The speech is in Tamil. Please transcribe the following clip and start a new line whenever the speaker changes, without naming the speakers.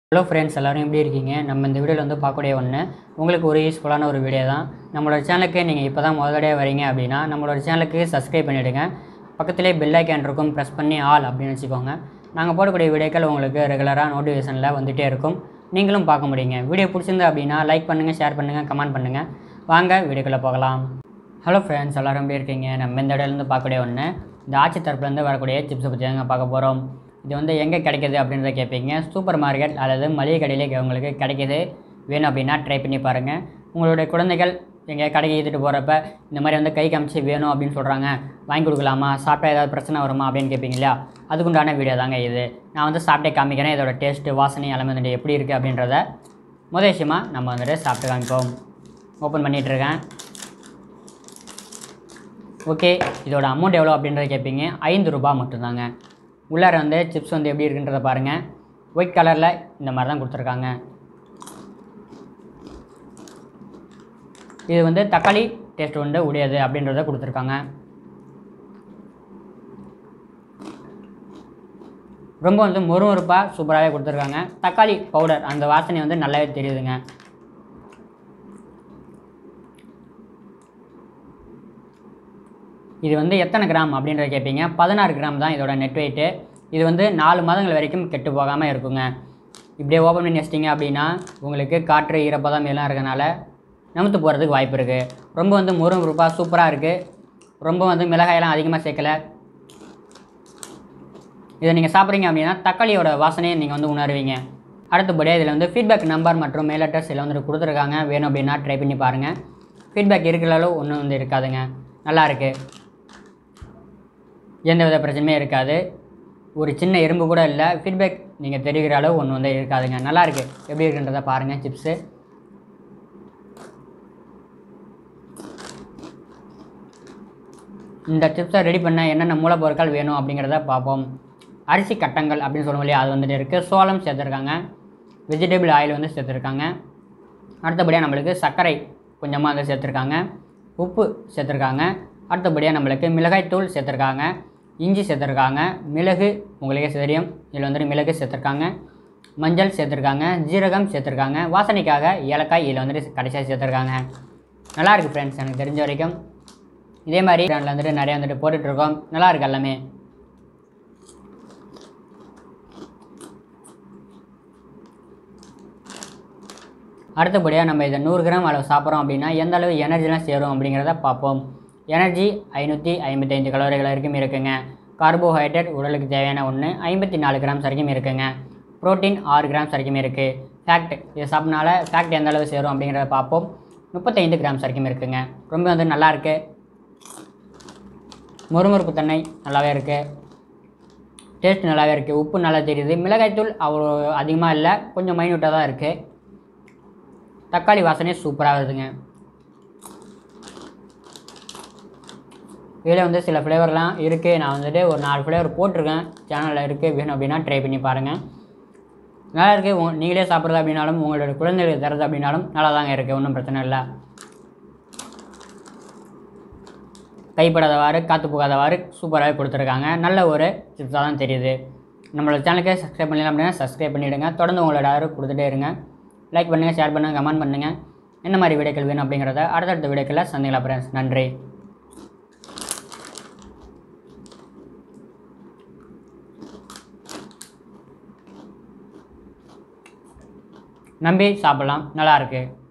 ஹலோ ஃப்ரெண்ட்ஸ் எல்லோரும் எப்படி இருக்கீங்க நம்ம இந்த வீடியோவில் வந்து பார்க்கக்கூடிய ஒன்று உங்களுக்கு ஒரு யூஸ்ஃபுல்லான ஒரு வீடியோ தான் நம்மளோட சேனலுக்கு நீங்கள் இப்போ தான் முதலடியாக வரீங்க அப்படின்னா நம்மளோட சேனலுக்கு சப்ஸ்கிரைப் பண்ணிவிடுங்க பக்கத்திலே பெல் ஐக்கான் இருக்கும் ப்ரெஸ் பண்ணி ஆல் அப்படின்னு வச்சுக்கோங்க நாங்கள் போடக்கூடிய வீடியோக்கள் உங்களுக்கு ரெகுலராக நோட்டிஃபிகேஷனில் வந்துகிட்டே இருக்கும் நீங்களும் பார்க்க முடியுங்க வீடியோ பிடிச்சிருந்தா அப்படின்னா லைக் பண்ணுங்கள் ஷேர் பண்ணுங்கள் கமெண்ட் பண்ணுங்கள் வாங்க வீடியோக்குள்ளே போகலாம் ஹலோ ஃப்ரெண்ட்ஸ் எல்லோரும் எப்படி இருக்கீங்க நம்ம இந்த இடத்துலேருந்து பார்க்கக்கூடிய ஒன்று இந்த ஆட்சி தரப்புலேருந்து வரக்கூடிய சிப்ஸை பற்றி தாங்க பார்க்க போகிறோம் இது வந்து எங்கே கிடைக்கிது அப்படின்றத கேட்பீங்க சூப்பர் மார்க்கெட் அல்லது மளிகை கடையிலே உங்களுக்கு கிடைக்கிது வேணும் அப்படின்னா ட்ரை பண்ணி பாருங்கள் உங்களுடைய குழந்தைகள் எங்கள் கடைக்கு ஏற்றிட்டு போகிறப்ப இந்த மாதிரி வந்து கை காமிச்சு வேணும் அப்படின்னு சொல்கிறாங்க வாங்கி கொடுக்கலாமா சாப்பிட்டா ஏதாவது பிரச்சனை வருமா அப்படின்னு கேட்பீங்க இல்லையா அதுக்குண்டான வீடியோ தாங்க இது நான் வந்து சாப்பிட்டே காமிக்கிறேன் இதோட டேஸ்ட்டு வாசனை எல்லாமே வந்துட்டு எப்படி இருக்குது அப்படின்றத முதல் விஷயமா நம்ம வந்துட்டு சாப்பிட்டு காமிப்போம் ஓப்பன் பண்ணிகிட்ருக்கேன் ஓகே இதோட அமௌண்ட் எவ்வளோ அப்படின்றத கேட்பீங்க ஐந்து ரூபாய் மட்டும்தாங்க உள்ளார வந்து சிப்ஸ் வந்து எப்படி இருக்குன்றத பாருங்கள் ஒயிட் கலரில் இந்த மாதிரி தான் கொடுத்துருக்காங்க இது வந்து தக்காளி டேஸ்ட் வந்து உடையது அப்படின்றத கொடுத்துருக்காங்க ரொம்ப வந்து மொறுமொறுப்பாக சூப்பராகவே கொடுத்துருக்காங்க தக்காளி பவுடர் அந்த வாசனை வந்து நல்லாவே தெரியுதுங்க இது வந்து எத்தனை கிராம் அப்படின்றத கேட்பீங்க பதினாறு கிராம் தான் இதோட நெட் வெயிட்டு இது வந்து நாலு மாதங்கள் வரைக்கும் கெட்டு போகாமல் இருக்குங்க இப்படியே ஓப்பன் பண்ணி வச்சிட்டிங்க அப்படின்னா உங்களுக்கு காற்று ஈரப்பதம் இதெல்லாம் இருக்கனால நமுத்து போகிறதுக்கு வாய்ப்பு இருக்குது ரொம்ப வந்து முருங்கருப்பாக சூப்பராக இருக்குது ரொம்ப வந்து மிளகாயெல்லாம் அதிகமாக சேர்க்கலை இதை நீங்கள் சாப்பிட்றீங்க அப்படின்னா தக்காளியோட வாசனையை நீங்கள் வந்து உணர்வீங்க அடுத்தபடியாக இதில் வந்து ஃபீட்பேக் நம்பர் மற்றும் மெயில் அட்ரஸ் இதில் வந்துட்டு கொடுத்துருக்காங்க வேணும் அப்படின்னா ட்ரை பண்ணி பாருங்கள் ஃபீட்பேக் இருக்கிற அளவு ஒன்றும் வந்து இருக்காதுங்க நல்லா இருக்குது எந்த வித பிரச்சனையும் இருக்காது ஒரு சின்ன எறும்பு கூட இல்லை ஃபீட்பேக் நீங்கள் தெரிகிற அளவு ஒன்று வந்து இருக்காதுங்க நல்லா இருக்கு எப்படி இருக்குன்றதை பாருங்கள் சிப்ஸு இந்த சிப்ஸை ரெடி பண்ண என்னென்ன மூலப்பொருட்கள் வேணும் அப்படிங்கிறத பார்ப்போம் அரிசி கட்டங்கள் அப்படின்னு சொல்லுவோம் இல்லையா அது வந்துட்டு இருக்குது சோளம் சேர்த்துருக்காங்க வெஜிடபிள் ஆயில் வந்து சேர்த்துருக்காங்க அடுத்தபடியாக நம்மளுக்கு சர்க்கரை கொஞ்சமாக வந்து சேர்த்துருக்காங்க உப்பு சேர்த்துருக்காங்க அடுத்தபடியாக நம்மளுக்கு மிளகாய்த்தூள் சேர்த்துருக்காங்க இஞ்சி சேர்த்துருக்காங்க மிளகு உங்களுக்கே தெரியும் இதில் வந்துட்டு மிளகு சேர்த்துருக்காங்க மஞ்சள் சேர்த்துருக்காங்க ஜீரகம் சேர்த்துருக்காங்க வாசனைக்காக ஏலக்காய் இதில் வந்துட்டு கடைசியாக சேர்த்துருக்காங்க நல்லா இருக்குது ஃப்ரெண்ட்ஸ் எனக்கு தெரிஞ்ச வரைக்கும் இதே மாதிரி பிராண்டில் வந்துட்டு நிறையா வந்துட்டு போட்டுட்ருக்கோம் நல்லா இருக்கு எல்லாமே அடுத்தபடியாக நம்ம இதை நூறு கிராம் அளவு சாப்பிட்றோம் அப்படின்னா எந்த அளவு எனர்ஜிலாம் சேரும் அப்படிங்கிறத பார்ப்போம் எனர்ஜி ஐநூற்றி ஐம்பத்தைந்து கலோரிகள் வரைக்கும் இருக்குங்க கார்போஹைட்ரேட் உடலுக்கு தேவையான ஒன்று ஐம்பத்தி நாலு கிராம்ஸ் வரைக்கும் இருக்குங்க புரோட்டீன் ஆறு கிராம்ஸ் வரைக்கும் இருக்குது ஃபேக்ட் இதை சாப்பிட்னால ஃபேக்ட் எந்த அளவு சேரும் அப்படிங்கிறத பார்ப்போம் முப்பத்தைந்து கிராம்ஸ் வரைக்கும் இருக்குங்க ரொம்ப வந்து நல்லா இருக்கு முறுமுறுப்பு தன்மை நல்லாவே இருக்குது டேஸ்ட் நல்லாவே இருக்குது உப்பு நல்லா தெரியுது மிளகாய்த்தூள் அவ்வளோ அதிகமாக இல்லை கொஞ்சம் மைன்யூட்டாக தான் இருக்குது தக்காளி வாசனையே சூப்பராக வருதுங்க இதில் வந்து சில ஃப்ளேவர்லாம் இருக்குது நான் வந்துட்டு ஒரு நாலு ஃப்ளேவர் போட்டிருக்கேன் சேனலில் இருக்குது வேணும் அப்படின்னா ட்ரை பண்ணி பாருங்கள் நல்லா இருக்குது உங்க நீங்களே சாப்பிட்றது அப்படின்னாலும் உங்களோட குழந்தைகளுக்கு தரது அப்படின்னாலும் நல்லா தாங்க இருக்குது ஒன்றும் பிரச்சனை இல்லை கைப்படாதவாறு காற்று போகாதவாறு சூப்பராகவே கொடுத்துருக்காங்க நல்ல ஒரு டிப்ஸாக தான் தெரியுது நம்மளோட சேனலுக்கே சப்ஸ்கிரைப் பண்ணலாம் அப்படின்னா சப்ஸ்கிரைப் பண்ணிவிடுங்க தொடர்ந்து உங்களோட ஆதரவு கொடுத்துட்டே இருங்க லைக் பண்ணுங்கள் ஷேர் பண்ணுங்கள் கமெண்ட் பண்ணுங்கள் என்ன மாதிரி வீடியோக்கள் வேணும் அப்படிங்கிறத அடுத்தடுத்த வீடியோக்களில் சந்திக்கலாம் ஃப்ரெண்ட்ஸ் நன்றி நம்பி சாப்பிட்லாம் நல்லா இருக்குது